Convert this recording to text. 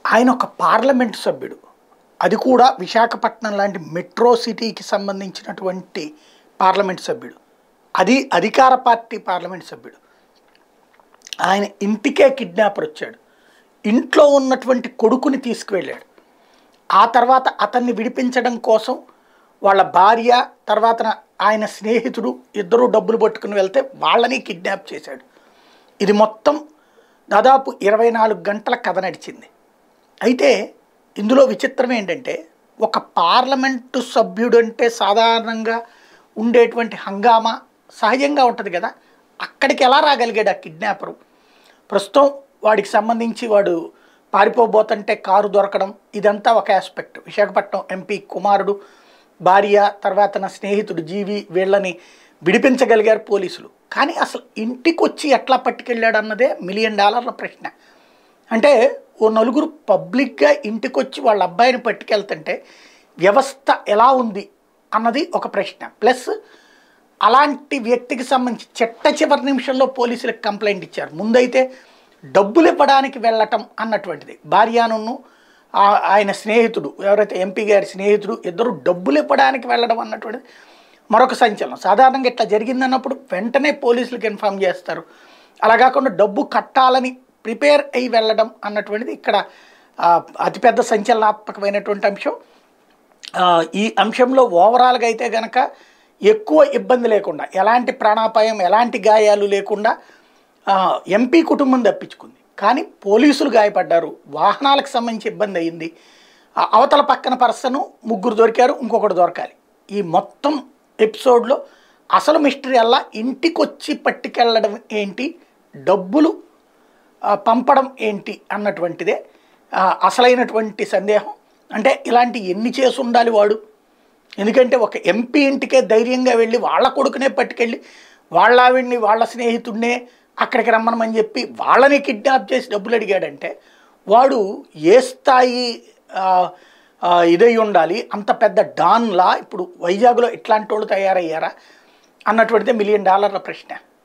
ఆయన ఒక పార్లమెంట్ సభ్యుడు అది కూడా విశాఖపట్నం లాంటి మెట్రో సిటీకి సంబంధించినటువంటి పార్లమెంట్ సభ్యుడు అది అధికార పార్టీ పార్లమెంట్ సభ్యుడు ఆయన ఇంటికే కిడ్నాపర్ వచ్చాడు ఇంట్లో ఉన్నటువంటి కొడుకుని తీసుకువెళ్ళాడు ఆ తర్వాత అతన్ని విడిపించడం కోసం వాళ్ళ భార్య తర్వాత ఆయన స్నేహితుడు ఇద్దరూ డబ్బులు పట్టుకుని వెళ్తే వాళ్ళని కిడ్నాప్ చేశాడు ఇది మొత్తం దాదాపు ఇరవై నాలుగు గంటల కథ నడిచింది అయితే ఇందులో విచిత్రం ఏంటంటే ఒక పార్లమెంటు సభ్యుడు అంటే సాధారణంగా ఉండేటువంటి హంగామా సహజంగా ఉంటుంది కదా అక్కడికి ఎలా రాగలిగాడు ఆ కిడ్నాపరు ప్రస్తుతం వాడికి సంబంధించి వాడు పారిపోబోతుంటే కారు దొరకడం ఇదంతా ఒక ఆస్పెక్ట్ విశాఖపట్నం ఎంపీ కుమారుడు భార్య తర్వాత నా స్నేహితుడు జీవి వీళ్ళని విడిపించగలిగారు పోలీసులు కానీ అసలు ఇంటికి వచ్చి ఎట్లా పట్టుకెళ్ళాడు అన్నదే మిలియన్ డాలర్ల ప్రశ్న అంటే ఓ నలుగురు పబ్లిక్గా ఇంటికి వచ్చి వాళ్ళ అబ్బాయిని పట్టుకెళ్తుంటే వ్యవస్థ ఎలా ఉంది అన్నది ఒక ప్రశ్న ప్లస్ అలాంటి వ్యక్తికి సంబంధించి చెట్ట చివరి నిమిషంలో పోలీసులకు కంప్లైంట్ ఇచ్చారు ముందైతే డబ్బులు ఇవ్వడానికి వెళ్ళటం అన్నటువంటిది భార్యాను ఆ- ఆయన స్నేహితుడు ఎవరైతే ఎంపీ గారి స్నేహితుడు ఇద్దరు డబ్బులు ఇవ్వడానికి వెళ్ళడం అన్నటువంటిది మరొక సంచలనం సాధారణంగా ఇట్లా జరిగిందన్నప్పుడు వెంటనే పోలీసులకు ఇన్ఫామ్ చేస్తారు అలా కాకుండా డబ్బు కట్టాలని ప్రిపేర్ అయి వెళ్ళడం అన్నటువంటిది ఇక్కడ ఆ, అతిపెద్ద సంచలనాత్మకమైనటువంటి అంశం ఆ, ఈ అంశంలో ఓవరాల్గా అయితే గనక ఎక్కువ ఇబ్బంది లేకుండా ఎలాంటి ప్రాణాపాయం ఎలాంటి గాయాలు లేకుండా ఆ, ఎంపీ కుటుంబం తప్పించుకుంది కానీ పోలీసులు గాయపడ్డారు వాహనాలకు సంబంధించి ఇబ్బంది అయింది ఆ అవతల పక్కన పర్సన్ ముగ్గురు దొరికారు ఇంకొకటి దొరకాలి ఈ మొత్తం ఎపిసోడ్లో అసలు మిస్టరీ అలా ఇంటికి వచ్చి పట్టుకెళ్ళడం ఏంటి డబ్బులు ఆ, పంపడం ఏంటి అన్నటువంటిదే ఆ, అసలైనటువంటి సందేహం అంటే ఇలాంటి ఎన్ని చేసి ఉండాలి వాడు ఎందుకంటే ఒక ఎంపీ ఇంటికే ధైర్యంగా వెళ్ళి వాళ్ళ కొడుకునే పట్టుకెళ్ళి వాళ్ళ ఆవిడ్ని వాళ్ళ స్నేహితుడినే అక్కడికి రమ్మనమని చెప్పి వాళ్ళని కిడ్నాప్ చేసి డబ్బులు అడిగాడంటే వాడు ఏ స్థాయి ఆ, ఆ, ఇదై ఉండాలి అంత పెద్ద డాన్లా ఇప్పుడు వైజాగ్లో ఇట్లాంటి వాళ్ళు తయారయ్యారా అన్నటువంటిదే మిలియన్ డాలర్ల ప్రశ్న